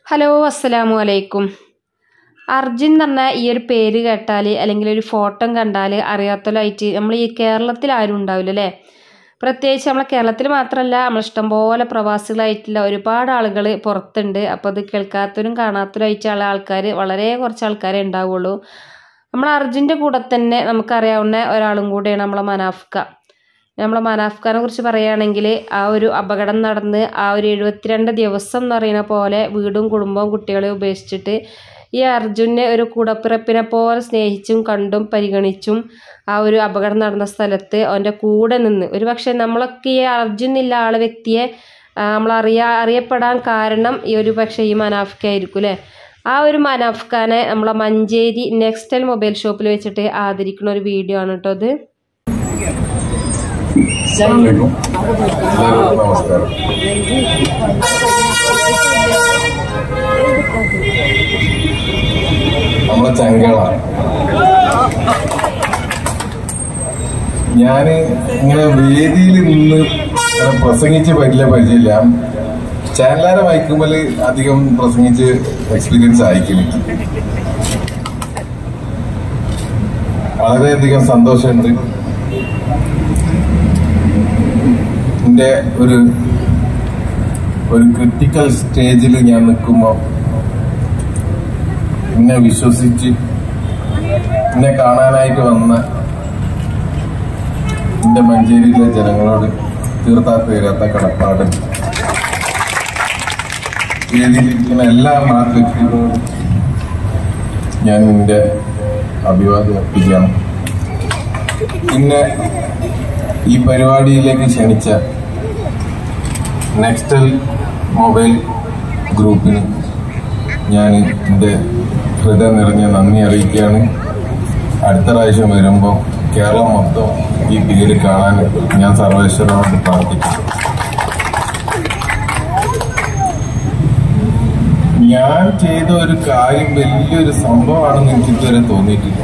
hello അസ്സലാമു അലൈക്കും അർജുൻ എന്ന് പറഞ്ഞ ഈ ഒരു പേര് കേട്ടാൽ അല്ലെങ്കിൽ ഒരു ഫോട്ടോ കണ്ടാൽ അറിയാത്തലായിട്ട് നമ്മൾ ഈ കേരളത്തിൽ ആരും ഉണ്ടാവില്ല അല്ലേ പ്രത്യേകിച്ച് നമ്മളെ കേരളത്തിൽ മാത്രമല്ല നമ്മൾ ഇഷ്ടംപോലെ പ്രവാസികളായിട്ടുള്ള ഒരുപാട് ആളുകൾ പുറത്തുണ്ട് അപ്പോൾ അത് കേൾക്കാത്തവരും കാണാത്തവരുമായിട്ടുള്ള ആൾക്കാർ വളരെ കുറച്ച് ആൾക്കാരെ ഉണ്ടാവുള്ളൂ നമ്മൾ അർജുൻ്റെ കൂടെ തന്നെ നമുക്കറിയാവുന്ന ഒരാളും കൂടെയാണ് നമ്മളെ മനാഫ്ക നമ്മളെ മനാഫ്ഖാനെ കുറിച്ച് പറയുകയാണെങ്കിൽ ആ ഒരു അപകടം നടന്ന് ആ ഒരു എഴുപത്തിരണ്ട് ദിവസം എന്ന് പറയുന്ന പോലെ വീടും കുടുംബവും കുട്ടികളെ ഉപേക്ഷിച്ചിട്ട് ഈ അർജുനെ ഒരു കൂടപ്പിറപ്പിനെ പോലെ സ്നേഹിച്ചും കണ്ടും പരിഗണിച്ചും ആ ഒരു അപകടം നടന്ന സ്ഥലത്ത് അവൻ്റെ കൂടെ നിന്ന് ഒരു പക്ഷേ നമ്മളൊക്കെ ഈ അർജുൻ ഇല്ല ആളെ വ്യക്തിയെ നമ്മൾ അറിയാ അറിയപ്പെടാൻ കാരണം ഈ ഒരു പക്ഷേ ഈ മനാഫ്ക്കായിരിക്കും അല്ലേ ആ ഒരു മനാഫ്ഖാനെ നമ്മളെ മഞ്ചേരി നെക്സ്റ്റൽ മൊബൈൽ ഷോപ്പിൽ വെച്ചിട്ട് ആദരിക്കുന്ന ഒരു വീഡിയോ ആണ് കേട്ടോ അത് അസ്സലാമലൈക്കും എല്ലാവർക്കും നമസ്കാരം നമ്മളെ ചങ്കള ഞാന് ഇങ്ങനെ വേദിയിൽ നിന്ന് ഇങ്ങനെ പ്രസംഗിച്ച് പറ്റില്ല പരിചയമില്ല ചാനലാരെ വായിക്കുമ്പോൾ അധികം പ്രസംഗിച്ച് എക്സ്പീരിയൻസ് ആയിരിക്കും വളരെയധികം സന്തോഷമുണ്ട് എന്റെ ഒരു ഒരു ക്രിട്ടിക്കൽ സ്റ്റേജിൽ ഞാൻ നിൽക്കുമ്പോൾ എന്നെ വിശ്വസിച്ച് എന്നെ കാണാനായിട്ട് വന്ന എന്റെ മഞ്ചേരിയിലെ ജനങ്ങളോട് തീർത്താ തീരാത്ത കടപ്പാട് വേദിയിലിരിക്കുന്ന എല്ലാ മാർഗത്തിനോടും ഞാൻ എന്റെ അഭിവാദ്യം അർപ്പിക്കുകയാണ് പിന്നെ ഈ പരിപാടിയിലേക്ക് ക്ഷണിച്ച നെക്സ്റ്റൽ മൊബൈൽ ഗ്രൂപ്പിന് ഞാൻ എൻ്റെ ഹൃദയം നിറഞ്ഞ നന്ദി അറിയിക്കുകയാണ് അടുത്ത പ്രാവശ്യം വരുമ്പോൾ കേരളം മൊത്തം ഈ പേര് കാണാൻ ഞാൻ സർവേശ്വരനോട് പ്രാർത്ഥിക്കും ഞാൻ ചെയ്ത ഒരു കാര്യം വലിയൊരു സംഭവമാണെന്ന് എനിക്ക് ഇതുവരെ തോന്നിയിട്ടില്ല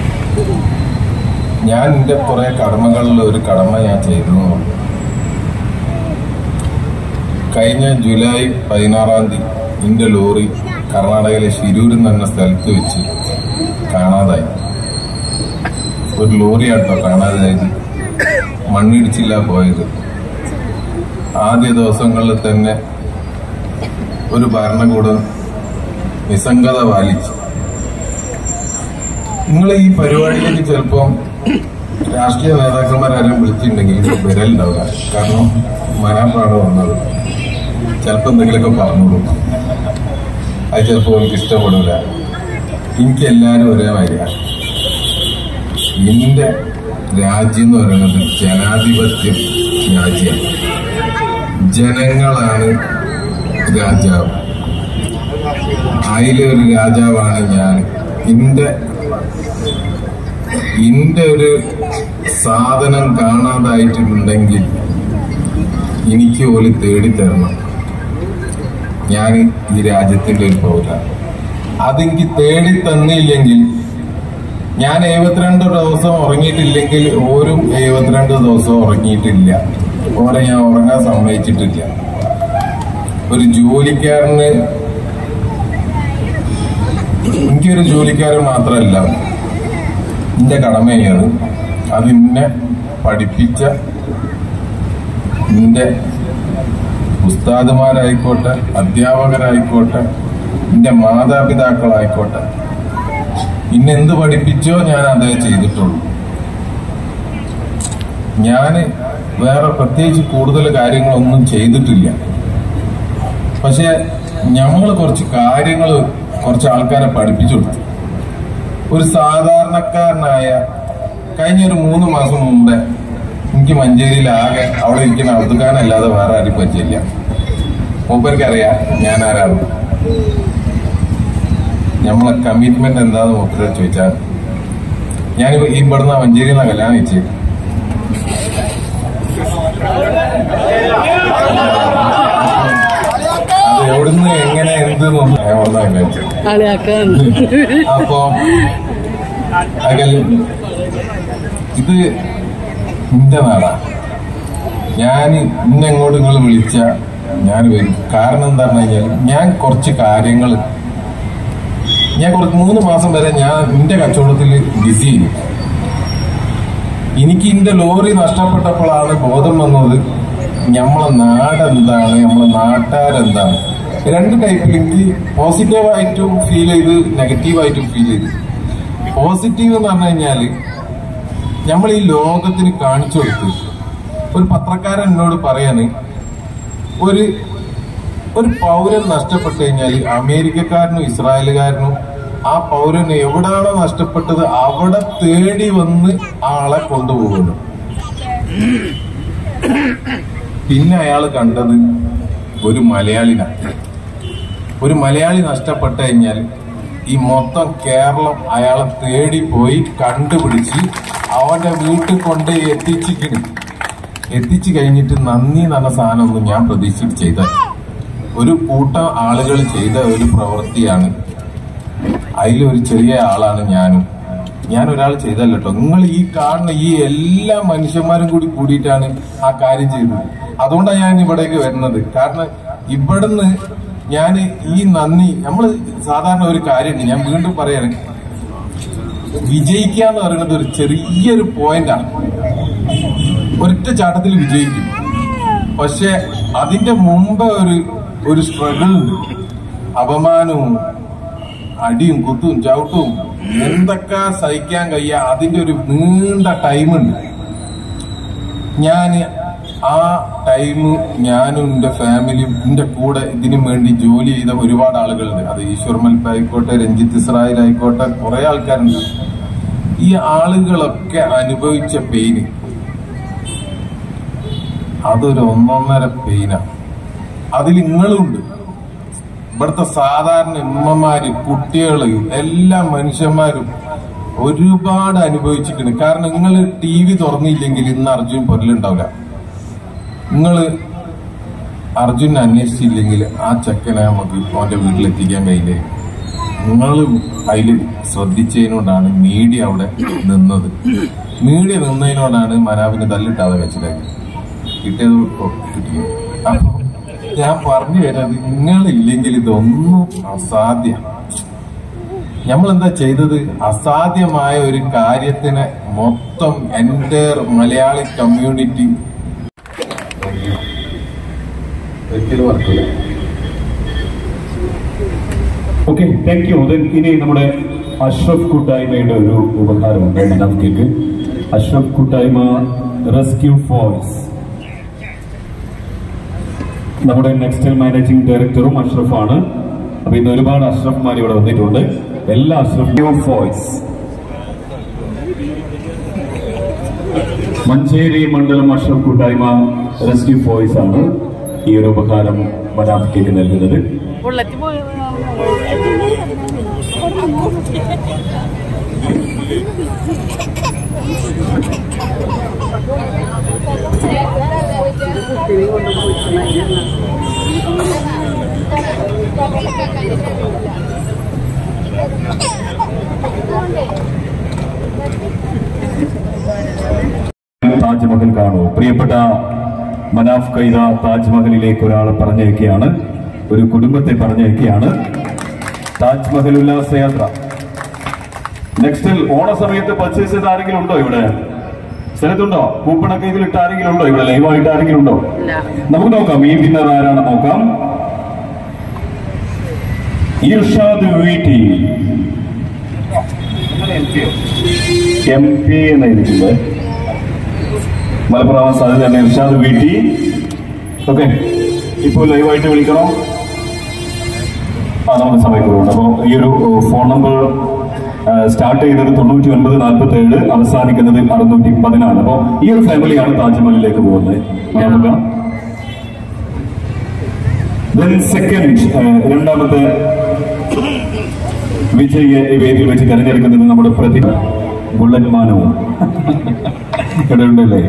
ഞാൻ എന്റെ കുറെ കടമകളിൽ ഒരു കടമ ഞാൻ ചെയ്തു കഴിഞ്ഞ ജൂലൈ പതിനാറാം തീയതി എന്റെ ലോറി കർണാടകയിലെ ഷിരൂരിൽ എന്ന സ്ഥലത്ത് വെച്ച് കാണാതായി ഒരു ലോറിയാട്ടോ കാണാതായത് മണ്ണിടിച്ചില്ല പോയത് ആദ്യ ദിവസങ്ങളിൽ തന്നെ ഒരു ഭരണകൂടം നിസ്സംഗത പാലിച്ചു നിങ്ങൾ ഈ പരിപാടിയിലേക്ക് ചിലപ്പം രാഷ്ട്രീയ നേതാക്കന്മാരാരും വിളിച്ചിട്ടുണ്ടെങ്കിൽ വരലുണ്ടാവില്ല കാരണം മനാപ്പാണ് വന്നത് ചിലപ്പോൾ എന്തെങ്കിലുമൊക്കെ പറഞ്ഞോളൂ അത് ചിലപ്പോൾ എനിക്ക് ഇഷ്ടപ്പെടില്ല എനിക്ക് എല്ലാവരും ഒരേ മാതിരിയാണ് എന്റെ രാജ്യം എന്ന് പറയുന്നത് ജനാധിപത്യ രാജ്യമാണ് ജനങ്ങളാണ് രാജാവ് അതിലെ ഒരു രാജാവാണ് ഞാൻ എന്റെ എന്റെ ഒരു സാധനം കാണാതായിട്ടുണ്ടെങ്കിൽ എനിക്ക് പോലും തേടിത്തരണം ഞാൻ ഈ രാജ്യത്തിന്റെ ഒരു പൗര അതെനിക്ക് തേടി തന്നില്ലെങ്കിൽ ഞാൻ എഴുപത്തിരണ്ട് ദിവസം ഉറങ്ങിയിട്ടില്ലെങ്കിൽ ഓരോ എഴുപത്തിരണ്ട് ദിവസം ഉറങ്ങിയിട്ടില്ല ഓരെ ഞാൻ ഉറങ്ങാൻ സമ്മതിച്ചിട്ടില്ല ഒരു ജോലിക്കാരന് എനിക്കൊരു ജോലിക്കാരൻ മാത്രമല്ല എന്റെ കടമയാണ് അത് എന്നെ പഠിപ്പിച്ച എന്റെ ഉസ്താദുമാരായിക്കോട്ടെ അധ്യാപകരായിക്കോട്ടെ എന്റെ മാതാപിതാക്കളായിക്കോട്ടെ ഇന്ന് എന്ത് പഠിപ്പിച്ചോ ഞാൻ അതേ ചെയ്തിട്ടുള്ളൂ ഞാന് വേറെ പ്രത്യേകിച്ച് കൂടുതൽ കാര്യങ്ങളൊന്നും ചെയ്തിട്ടില്ല പക്ഷെ നമ്മൾ കുറച്ച് കാര്യങ്ങൾ കുറച്ച് ആൾക്കാരെ പഠിപ്പിച്ചു കൊടുത്തു ഒരു സാധാരണക്കാരനായ കഴിഞ്ഞ ഒരു മൂന്ന് മാസം മുമ്പേ എനിക്ക് മഞ്ചേരിയിൽ ആകെ അവിടെ ഇരിക്കുന്ന ഔദ്ഘാനല്ലാതെ വേറെ ആരും പറ്റില്ല മൂപ്പർക്ക് അറിയാം ഞാൻ ആരാണ് നമ്മളെ കമ്മിറ്റ്മെന്റ് എന്താന്ന് മൂപ്പരോട് ചോദിച്ചാൽ ഞാൻ ഈ ഇവിടുന്ന് മഞ്ചേരിയിൽ നിന്നാണ് കല്യാണം കഴിച്ച് അത് എവിടുന്ന് എങ്ങനെ എന്തെന്നൊന്നും ഞാൻ ഒന്നാം കഴിച്ചത് കളിയാക്കാൻ അപ്പോ അകൽ ഇത് എന്റെ നാടാ ഞാൻ ഇന്നെങ്ങോട്ട് നിങ്ങൾ വിളിച്ച ഞാൻ വരും കാരണം എന്താണെന്ന് കഴിഞ്ഞാൽ ഞാൻ കുറച്ച് കാര്യങ്ങൾ ഞാൻ കുറച്ച് മൂന്ന് മാസം വരെ ഞാൻ എന്റെ കച്ചവടത്തിൽ ബിസി ആയിരുന്നു എനിക്ക് എന്റെ ലോറി നഷ്ടപ്പെട്ടപ്പോഴാണ് ബോധം വന്നത് നമ്മളെ നാടെന്താണ് നമ്മളെ നാട്ടുകാരെന്താണ് രണ്ട് ടൈപ്പിൽ എനിക്ക് പോസിറ്റീവായിട്ടും ഫീൽ ചെയ്ത് നെഗറ്റീവായിട്ടും ഫീൽ ചെയ്ത് പോസിറ്റീവ് എന്ന് പറഞ്ഞു കഴിഞ്ഞാല് നമ്മൾ ഈ ലോകത്തിന് കാണിച്ചു കൊടുത്ത് ഒരു പത്രക്കാരൻ എന്നോട് പറയാണ് ഒരു ഒരു പൗരൻ നഷ്ടപ്പെട്ടു കഴിഞ്ഞാൽ അമേരിക്കക്കാരനും ഇസ്രായേലുകാരനും ആ പൗരന് എവിടാണോ നഷ്ടപ്പെട്ടത് അവിടെ തേടി വന്ന് ആളെ കൊണ്ടുപോകുന്നു പിന്നെ അയാൾ കണ്ടത് ഒരു മലയാളിനാണ് ഒരു മലയാളി നഷ്ടപ്പെട്ടു കഴിഞ്ഞാൽ ഈ മൊത്തം കേരളം അയാളെ തേടി പോയി കണ്ടുപിടിച്ച് അവന്റെ വീട്ടിൽ കൊണ്ട് എത്തിച്ചിട്ട് എത്തിച്ചു കഴിഞ്ഞിട്ട് നന്ദി എന്ന സാധനമൊന്നും ഞാൻ പ്രതീക്ഷിച്ച് ചെയ്ത ഒരു കൂട്ടം ആളുകൾ ചെയ്ത ഒരു പ്രവൃത്തിയാണ് അതിലൊരു ചെറിയ ആളാണ് ഞാനും ഞാൻ ഒരാൾ ചെയ്തല്ല കേട്ടോ നിങ്ങൾ ഈ കാണുന്ന ഈ എല്ലാ മനുഷ്യന്മാരും കൂടി കൂടിയിട്ടാണ് ആ കാര്യം ചെയ്തത് അതുകൊണ്ടാണ് ഞാൻ ഇവിടേക്ക് വരുന്നത് കാരണം ഇവിടുന്ന് ഞാൻ ഈ നന്ദി നമ്മൾ സാധാരണ ഒരു കാര്യമുണ്ട് ഞാൻ വീണ്ടും പറയാണ് വിജയിക്കുക എന്ന് പറയുന്നത് ഒരു ചെറിയൊരു പോയിന്റാണ് ഒരൊറ്റ ചാട്ടത്തിൽ വിജയിക്കും പക്ഷെ അതിന്റെ മുമ്പ് ഒരു ഒരു സ്ട്രഗിൾ ഉണ്ട് അപമാനവും അടിയും കുത്തും ചവിട്ടും എന്തൊക്കെ സഹിക്കാൻ കഴിയ അതിന്റെ ഒരു നീണ്ട ടൈമുണ്ട് ഞാൻ ആ ടൈം ഞാനും എന്റെ ഫാമിലിയും എന്റെ കൂടെ ഇതിനു വേണ്ടി ജോലി ചെയ്ത ഒരുപാട് ആളുകളുണ്ട് അത് ഈശ്വർ മൽപ്പ ആയിക്കോട്ടെ രഞ്ജിത്ത് ഇസ്രായേൽ ആയിക്കോട്ടെ കുറെ ആൾക്കാരുണ്ട് ഈ ആളുകളൊക്കെ അനുഭവിച്ച പെയിന് അതൊരു ഒന്നൊന്നര പെയിനാണ് അതിൽ നിങ്ങളുണ്ട് ഇവിടുത്തെ സാധാരണ ഉമ്മമാര് കുട്ടികള് എല്ലാ മനുഷ്യന്മാരും ഒരുപാട് അനുഭവിച്ചിട്ടുണ്ട് കാരണം നിങ്ങൾ ടി വി തുറന്നില്ലെങ്കിൽ ഇന്ന് അർജുൻ പൊരലുണ്ടാവില്ല നിങ്ങള് അർജുൻ അന്വേഷിച്ചില്ലെങ്കിൽ ആ ചെക്കനെ നമുക്ക് അവന്റെ വീട്ടിലെത്തിക്കാൻ കഴിയില്ലേ നിങ്ങൾ അതിൽ ശ്രദ്ധിച്ചതിനോടാണ് മീഡിയ അവിടെ നിന്നത് മീഡിയ നിന്നതിനോടാണ് മനാവിന് തല്ലിട്ടാതെ വെച്ചിട്ടാക്കി കിട്ടിയത് കിട്ടി അപ്പൊ ഞാൻ പറഞ്ഞു വരുന്നത് നിങ്ങളില്ലെങ്കിൽ ഇതൊന്നും അസാധ്യം നമ്മൾ എന്താ ചെയ്തത് അസാധ്യമായ ഒരു കാര്യത്തിനെ മൊത്തം എൻ്റെ മലയാളി കമ്മ്യൂണിറ്റി ഒരിക്കലും മറക്കില്ല ഓക്കെ താങ്ക് യു ദെൻ ഇനി നമ്മുടെ അഷ്റഫ് കൂട്ടായ്മയുടെ ഒരു ഉപകാരമുണ്ട് മനാഫ്കേക്ക് അഷ്റഫ് കൂട്ടായ്മ റെസ്ക്യൂ ഫോഴ്സ് നമ്മുടെ നെക്സ്റ്റൽ മാനേജിംഗ് ഡയറക്ടറും അഷ്റഫാണ് അപ്പൊ ഇന്ന് ഒരുപാട് അഷ്റഫ്മാർ ഇവിടെ വന്നിട്ടുണ്ട് എല്ലാ അഷ്റഫ് ഫോഴ്സ് മഞ്ചേരി മണ്ഡലം അഷ്റഫ് കൂട്ടായ്മ റെസ്ക്യൂ ഫോഴ്സ് ആണ് ഈ ഒരു ഉപകാരം മനാഫ്കേക്ക് നൽകുന്നത് ബുള്ളറ്റ് പോയി താജ്മഹൽ കാണൂ പ്രിയപ്പെട്ട മനാഫ് കൈത താജ്മഹലിലേക്ക് ഒരാളെ പറഞ്ഞയക്കുകയാണ് ഒരു കുടുംബത്തെ പറഞ്ഞയക്കുകയാണ് താജ്മഹൽ ഉല്ലാസയാത്ര നെക്സ്റ്റിൽ ഓണ സമയത്ത് പർച്ചേസ് ചെയ്ത ആരെങ്കിലും ഉണ്ടോ ഇവിടെ സ്ഥലത്തുണ്ടോ കൂപ്പണൊക്കെ ഇതിലിട്ട് ആരെങ്കിലും ഉണ്ടോ ഇവിടെ ലൈവായിട്ട് ആരെങ്കിലും ഉണ്ടോ ഇല്ല നമുക്ക് നോക്കാം ഈ വിന്നർ ആരാണ് നോക്കാം ഇർഷാദ് വീട്ടി എം പി എന്നായിരിക്കുന്നത് മലപ്പുറം സാധ്യതയാണ് ഇർഷാദ് വീട്ടി ഓക്കെ ഇപ്പോൾ ലൈവായിട്ട് വിളിക്കണം ആ നമുക്ക് സമയക്കുറവുണ്ട് അപ്പോൾ ഈ ഒരു ഫോൺ നമ്പർ സ്റ്റാർട്ട് ചെയ്യുന്നത് തൊണ്ണൂറ്റി ഒൻപത് നാൽപ്പത്തി ഏഴ് അവസാനിക്കുന്നത് അറുന്നൂറ്റി പതിനാണ് അപ്പോൾ ഈ ഒരു ഫാമിലിയാണ് താജ്മഹലിലേക്ക് പോകുന്നത് നോക്കുക ദെൻ സെക്കൻഡ് രണ്ടാമത്തെ വിജയെ ഈ വേദിയിൽ വെച്ച് തെരഞ്ഞെടുക്കുന്നത് നമ്മുടെ പ്രതിഭ ബുള്ളറ്റ് മാനവും ഇവിടെ ഉണ്ടല്ലേ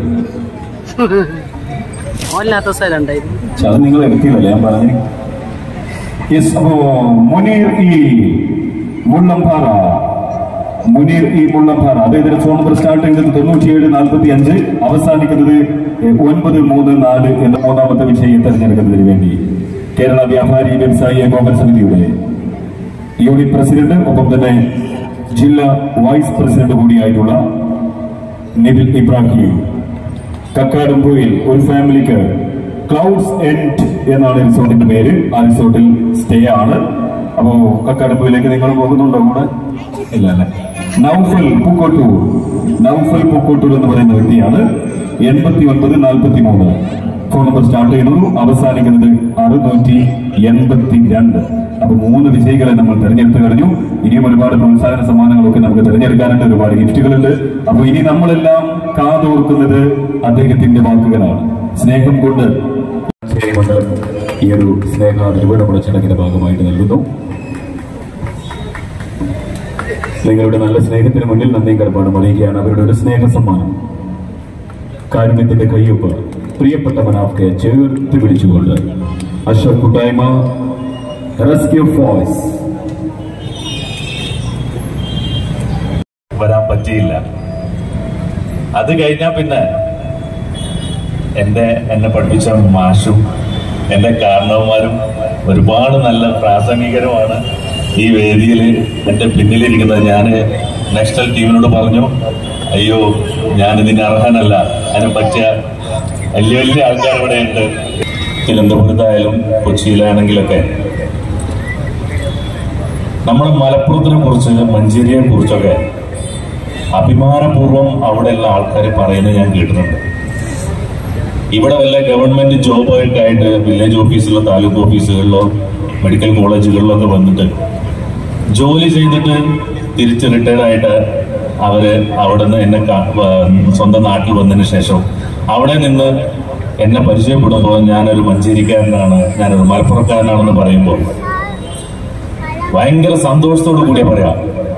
ഓല്ലാത്ത സ്ഥലം ഉണ്ടായിരുന്നു പക്ഷെ അത് നിങ്ങൾ എടുക്കില്ലല്ലേ ഞാൻ പറഞ്ഞു യെസ് അപ്പോ മുനീർ ഇ മുള്ളംപാറ മുനീർ ഇ മുള്ളപ്പാറ അദ്ദേഹത്തിന്റെ ഫോൺ നമ്പർ സ്റ്റാർട്ട് ചെയ്യുന്നത് തൊണ്ണൂറ്റിയേഴ് നാൽപ്പത്തി അഞ്ച് അവസാനിക്കുന്നത് ഒൻപത് മൂന്ന് നാല് എന്ന മൂന്നാമത്തെ വിഷയം തെരഞ്ഞെടുക്കുന്നതിന് വേണ്ടി കേരള വ്യാപാരി വ്യവസായി ഏകോപന സമിതിയുടെ യൂണിറ്റ് പ്രസിഡന്റ് ഒപ്പം തന്നെ ജില്ലാ വൈസ് പ്രസിഡന്റ് കൂടിയായിട്ടുള്ള നിബിൽ ഇബ്രാഹിം കക്കാടുംപുഴയിൽ ഒരു ഫാമിലിക്ക് ക്ലൗഡ്സ് എൻഡ് എന്നാണ് റിസോർട്ടിന്റെ പേര് ആ റിസോർട്ടിൽ സ്റ്റേ ആണ് അപ്പോ കക്കാടുംപുഴയിലേക്ക് നിങ്ങൾ പോകുന്നുണ്ടോ കൂടെ ഇല്ല അല്ലെ നൗഫൽ പൂക്കോട്ടൂർ നൗഫൽ പൂക്കോട്ടൂർ എന്ന് പറയുന്ന വ്യക്തിയാണ് എൺപത്തി ഒൻപത് നാൽപ്പത്തി മൂന്ന് ഫോൺ നമ്പർ സ്റ്റാർട്ട് ചെയ്യുന്നു അവസാനിക്കുന്നത് അറുന്നൂറ്റി എൺപത്തി രണ്ട് അപ്പൊ മൂന്ന് വിജയികളെ നമ്മൾ തെരഞ്ഞെടുത്ത് കഴിഞ്ഞു ഇനിയും ഒരുപാട് പ്രോത്സാഹന സമ്മാനങ്ങളൊക്കെ നമുക്ക് തിരഞ്ഞെടുക്കാനുണ്ട് ഒരുപാട് ഗിഫ്റ്റുകളുണ്ട് അപ്പൊ ഇനി നമ്മളെല്ലാം കാതോർക്കുന്നത് അദ്ദേഹത്തിന്റെ വാക്കുകളാണ് സ്നേഹം കൊണ്ട് മണ്ഡലം ഈ ഒരു സ്നേഹ നിരൂപണമുള്ള ചടങ്ങിന്റെ ഭാഗമായിട്ട് നൽകുന്നു നിങ്ങളുടെ നല്ല സ്നേഹത്തിന് മുന്നിൽ നന്ദിയും കടപ്പാടും അറിയിക്കുകയാണ് അവരുടെ ഒരു സ്നേഹ സമ്മാനം കാരുണ്യത്തിന്റെ കയ്യൊപ്പ് പ്രിയപ്പെട്ട മനാഫ്കെ ചേർത്ത് പിടിച്ചുകൊണ്ട് അശോക് കൂട്ടായ്മ റെസ്ക്യൂ ഫോഴ്സ് വരാൻ പറ്റിയില്ല അത് കഴിഞ്ഞാൽ പിന്നെ എന്റെ എന്നെ പഠിപ്പിച്ച മാഷും എന്റെ കാരണവന്മാരും ഒരുപാട് നല്ല പ്രാസംഗികരുമാണ് ഈ വേദിയിൽ എന്റെ പിന്നിലിരിക്കുന്നത് ഞാൻ നാഷണൽ ടീമിനോട് പറഞ്ഞു അയ്യോ ഞാൻ ഇതിന് അർഹനല്ല അതിന് പറ്റിയ വലിയ വലിയ ആൾക്കാർ ഇവിടെ ഉണ്ട് തിരുവനന്തപുരത്തായാലും കൊച്ചിയിലാണെങ്കിലൊക്കെ നമ്മൾ മലപ്പുറത്തിനെ കുറിച്ച് മഞ്ചേരിയെ കുറിച്ചൊക്കെ അഭിമാനപൂർവ്വം അവിടെയുള്ള ആൾക്കാർ പറയുന്നത് ഞാൻ കേട്ടിട്ടുണ്ട് ഇവിടെ വല്ല ഗവൺമെന്റ് ജോബായിട്ട് ആയിട്ട് വില്ലേജ് ഓഫീസിലോ താലൂക്ക് ഓഫീസുകളിലോ മെഡിക്കൽ കോളേജുകളിലോ ഒക്കെ വന്നിട്ട് ജോലി ചെയ്തിട്ട് തിരിച്ച് റിട്ടയർഡ് ആയിട്ട് അവര് അവിടെ നിന്ന് എന്നെ കാ- വ- സ്വന്തം നാട്ടിൽ വന്നതിന് ശേഷം അവിടെ നിന്ന് എന്നെ പരിചയപ്പെടുമ്പോൾ ഞാനൊരു മഞ്ചേരിക്കാരനാണ് ഞാനൊരു മലപ്പുറക്കാരനാണെന്ന് പറയുമ്പോൾ ഭയങ്കര സന്തോഷത്തോടു കൂടിയ പറയാം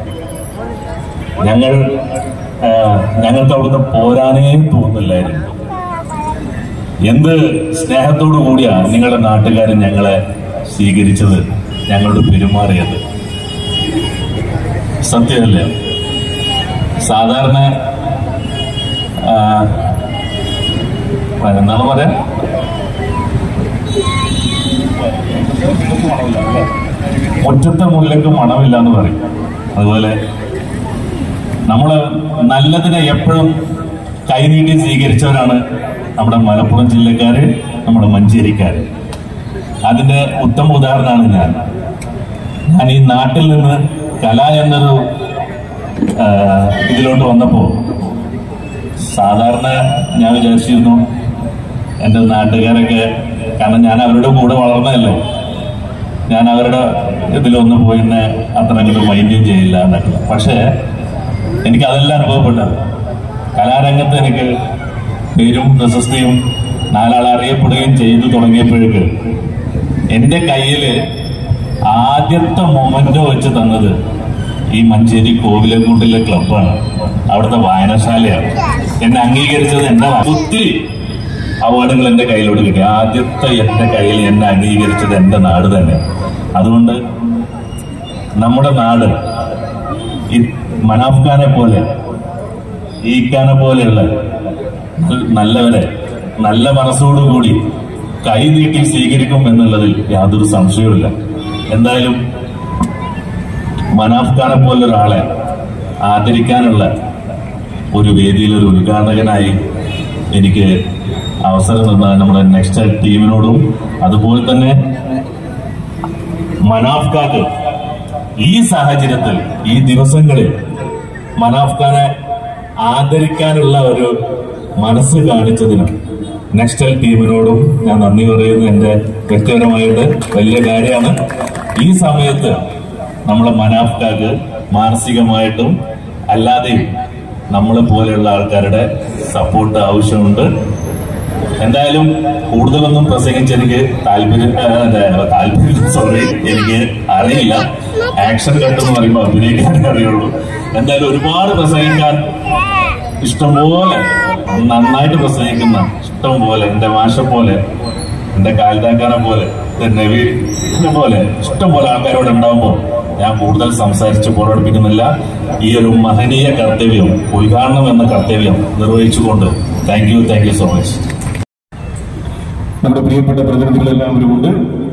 ഞങ്ങൾ ആ, ഞങ്ങൾക്ക് അവിടുന്ന് പോരാനേ തോന്നില്ലായിരുന്നു എന്ത് സ്നേഹത്തോടു കൂടിയാ നിങ്ങളുടെ നാട്ടുകാരൻ ഞങ്ങളെ സ്വീകരിച്ചത് ഞങ്ങളോട് പെരുമാറിയത് സത്യമല്ലേ സാധാരണ ആ, എന്താണ് പറയാ മുറ്റത്തെ മുല്ലക്ക് മണമില്ല എന്ന് പറയും അതുപോലെ നമ്മള് നല്ലതിനെ എപ്പോഴും കൈനീട്ടി സ്വീകരിച്ചവരാണ് നമ്മുടെ മലപ്പുറം ജില്ലക്കാര് നമ്മുടെ മഞ്ചേരിക്കാര് അതിന്റെ ഉത്തമ ഉദാഹരണമാണ് ഞാൻ ഞാൻ ഈ നാട്ടിൽ നിന്ന് കല എന്നൊരു ആ, ഇതിലോട്ട് വന്നപ്പോ സാധാരണ ഞാൻ വിചാരിച്ചിരുന്നു എൻ്റെ നാട്ടുകാരൊക്കെ കാരണം ഞാൻ അവരുടെ കൂടെ വളർന്നതല്ലേ ഞാൻ അവരുടെ ഇതിലൊന്നും പോയി എന്നെ അത്ര അങ്ങോട്ട് മൈൻഡും ചെയ്യില്ല എന്നൊക്കെ പക്ഷേ എനിക്ക് അതെല്ലാം അനുഭവപ്പെട്ടത് കലാരംഗത്ത് എനിക്ക് പേരും പ്രശസ്തിയും നാലാൾ അറിയപ്പെടുകയും ചെയ്തു തുടങ്ങിയപ്പോഴേക്ക് എൻ്റെ കയ്യിൽ ആദ്യത്തെ മൊമെന്റോ വെച്ച് തന്നത് ഈ മഞ്ചേരി കോവിലക്കുണ്ടിലെ ക്ലബ്ബാണ് അവിടുത്തെ വായനശാലയാണ് എന്നെ അംഗീകരിച്ചത് എൻ്റെ ഒത്തിരി അവാർഡുകൾ എൻ്റെ കയ്യിലോട്ട് കിട്ടി ആദ്യത്തെ എൻ്റെ കയ്യിൽ എന്നെ അംഗീകരിച്ചത് എൻ്റെ നാട് തന്നെ അതുകൊണ്ട് നമ്മുടെ നാട് ഈ മനാഫ് ഖാനെ പോലെ ഈ ഖാനെ പോലെയുള്ള നൽ- നല്ലവരെ നല്ല മനസ്സോടുകൂടി കൈ നീട്ടി സ്വീകരിക്കും എന്നുള്ളതിൽ യാതൊരു സംശയവുമില്ല എന്തായാലും മനാഫ് ഖാനെ പോലെ ഒരാളെ ആദരിക്കാനുള്ള ഒരു വേദിയിൽ ഒരു ഉദ്ഘാടകനായി എനിക്ക് അവസരം തന്ന നമ്മുടെ നെക്സ്റ്റ് ടീമിനോടും അതുപോലെ തന്നെ മനാഫ് ഖാക്ക് ഈ സാഹചര്യത്തിൽ ഈ ദിവസങ്ങളിൽ മനാഫ് ഖാനെ ആദരിക്കാനുള്ള ഒരു മനസ്സ് കാണിച്ചതിന് നെക്സ്റ്റൽ ടീമിനോടും ഞാൻ നന്ദി പറയുന്നത് എന്റെ വ്യക്തിപരമായിട്ട് വലിയ കാര്യമാണ് ഈ സമയത്ത് നമ്മളെ മനാഫ് ഖാക്ക് മാനസികമായിട്ടും അല്ലാതെയും നമ്മളെ പോലെയുള്ള ആൾക്കാരുടെ സപ്പോർട്ട് ആവശ്യമുണ്ട് എന്തായാലും കൂടുതലൊന്നും പ്രസംഗിച്ച് എനിക്ക് താല്പര്യം ആ, അതെ, താല്പര്യം സോറി എനിക്ക് അറിയില്ല ആക്ഷൻ കണ്ടെന്ന് പറയുമ്പോൾ അഭിനയിക്കാനേ അറിയുള്ളൂ എന്തായാലും ഒരുപാട് പ്രസംഗിക്കാൻ ഇഷ്ടംപോലെ നന്നായിട്ട് പ്രസംഗിക്കുന്ന ഇഷ്ടം പോലെ എന്റെ മാഷ പോലെ എന്റെ കാൽതാക്കാനെ പോലെ എന്റെ നവീനെ പോലെ ഇഷ്ടം പോലെ ആൾക്കാരോട് ഉണ്ടാവുമ്പോൾ ഞാൻ കൂടുതൽ സംസാരിച്ച് പുറപ്പെടുപ്പിക്കുന്നില്ല ഈ ഒരു മഹനീയ കർത്തവ്യം ഉദ്ഘാടനം എന്ന കർത്തവ്യം നിർവഹിച്ചുകൊണ്ട് thank you thank you so much നമ്മുടെ പ്രിയപ്പെട്ട പ്രതിനിധികളെല്ലാവരും ഉണ്ട്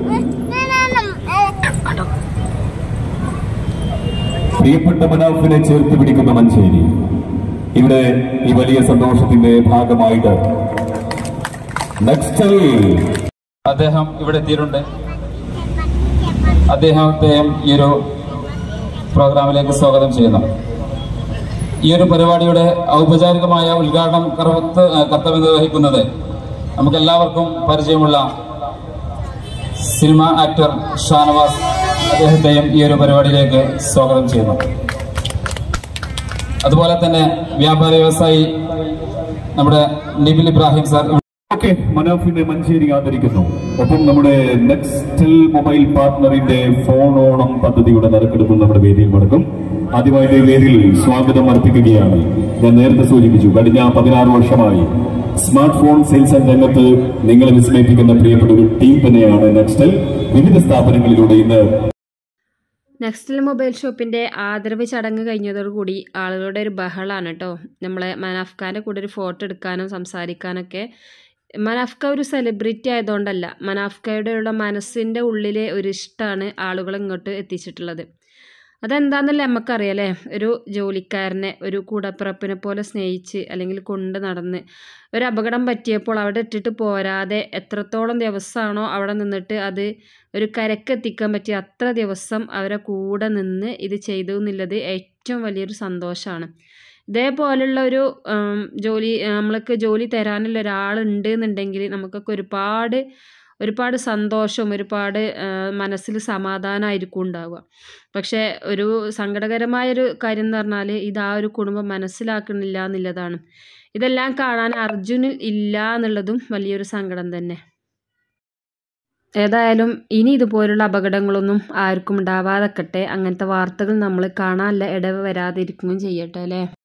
പ്രിയപ്പെട്ട മനാഫിനെ ചേർത്ത് പിടിക്കുന്ന മഞ്ചേരി ഇവിടെ ഈ വലിയ സന്തോഷത്തിന്റെ ഭാഗമായിട്ട് നെക്സ്റ്റ് അദ്ദേഹം ഇവിടെ എത്തിയിട്ടുണ്ട് അദ്ദേഹത്തെയും ഈ ഒരു പ്രോഗ്രാമിലേക്ക് സ്വാഗതം ചെയ്യുന്നു ഈ ഒരു പരിപാടിയുടെ ഔപചാരികമായ ഉദ്ഘാടനം കർവത്ത് കർത്തവ്യം നിർവഹിക്കുന്നത് നമുക്കെല്ലാവർക്കും പരിചയമുള്ള സിനിമ ആക്ടർ ഷാനവാസ് അദ്ദേഹത്തെയും ഈ ഒരു പരിപാടിയിലേക്ക് സ്വാഗതം ചെയ്യുന്നു അതുപോലെ തന്നെ വ്യാപാര വ്യവസായി നമ്മുടെ നിബിൽ ഇബ്രാഹിം സാർ ഓക്കെ മനാഫിനെ മഞ്ചേരി ആദരിക്കുന്നു ഒപ്പം നമ്മുടെ നെക്സ്റ്റൽ മൊബൈൽ പാർട്ട്ണറിന്റെ ഫോൺ ഓണം പദ്ധതിയുടെ നറുക്കെടുപ്പ് നമ്മുടെ വേദിയിൽ നടക്കും ആദ്യമായിട്ട് ഈ വേദിയിൽ സ്വാഗതം അർപ്പിക്കുകയാണ് ഞാൻ നേരത്തെ സൂചിപ്പിച്ചു കഴിഞ്ഞ പതിനാറ് വർഷമായി സ്മാർട്ട് ഫോൺ സെയിൽസ് ആൻഡ് രംഗത്ത് നിങ്ങളെ വിസ്മയിപ്പിക്കുന്ന പ്രിയപ്പെട്ട ഒരു ടീം തന്നെയാണ് നെക്സ്റ്റൽ വിവിധ സ്ഥാപനങ്ങളിലൂടെ ഇന്ന് നെക്സ്റ്റൽ മൊബൈൽ ഷോപ്പിൻ്റെ ആദരവ് ചടങ്ങ് കഴിഞ്ഞതോടുകൂടി ആളുകളുടെ ഒരു ബഹളാണ് കേട്ടോ നമ്മളെ മനാഫ്ഖാൻ്റെ കൂടെ ഒരു ഫോട്ടോ എടുക്കാനും സംസാരിക്കാനൊക്കെ മനാഫ്ക ഒരു സെലിബ്രിറ്റി ആയതുകൊണ്ടല്ല മനാഫ്കയുടെ ഉള്ള മനസ്സിൻ്റെ ഉള്ളിലെ ഒരു ഇഷ്ടമാണ് ആളുകൾ ഇങ്ങോട്ട് എത്തിച്ചിട്ടുള്ളത് അതെന്താണെന്നല്ലേ നമുക്കറിയാലേ ഒരു ജോലിക്കാരനെ ഒരു കൂടപ്പിറപ്പിനെ പോലെ സ്നേഹിച്ച് അല്ലെങ്കിൽ കൊണ്ട് നടന്ന് ഒരു അപകടം പറ്റിയപ്പോൾ അവിടെ ഇട്ടിട്ട് പോരാതെ എത്രത്തോളം ദിവസമാണോ അവിടെ നിന്നിട്ട് അത് ഒരു കരക്കെത്തിക്കാൻ പറ്റിയ അത്ര ദിവസം അവരെ കൂടെ നിന്ന് ഇത് ചെയ്തു എന്നുള്ളത് ഏറ്റവും വലിയൊരു സന്തോഷമാണ് ഇതേപോലുള്ള ഒരു ഉം, ജോലി നമ്മൾക്ക് ജോലി തരാനുള്ള ഒരാളുണ്ട് എന്നുണ്ടെങ്കിൽ നമുക്കൊക്കെ ഒരുപാട് ഒരുപാട് സന്തോഷം ഒരുപാട് ആ, മനസ്സിൽ സമാധാനമായിരിക്കും ഉണ്ടാവുക പക്ഷേ ഒരു സങ്കടകരമായൊരു കാര്യം എന്ന് പറഞ്ഞാൽ ഇത് ആ ഒരു കുടുംബം മനസ്സിലാക്കണില്ല എന്നുള്ളതാണ് ഇതെല്ലാം കാണാൻ അർജുനിൽ ഇല്ല എന്നുള്ളതും വലിയൊരു സങ്കടം തന്നെ ഏതായാലും ഇനി ഇതുപോലുള്ള അപകടങ്ങളൊന്നും ആർക്കും ഉണ്ടാവാതെക്കട്ടെ അങ്ങനത്തെ വാർത്തകൾ നമ്മൾ കാണാനുള്ള ഇടവ് വരാതിരിക്കുകയും ചെയ്യട്ടെ അല്ലേ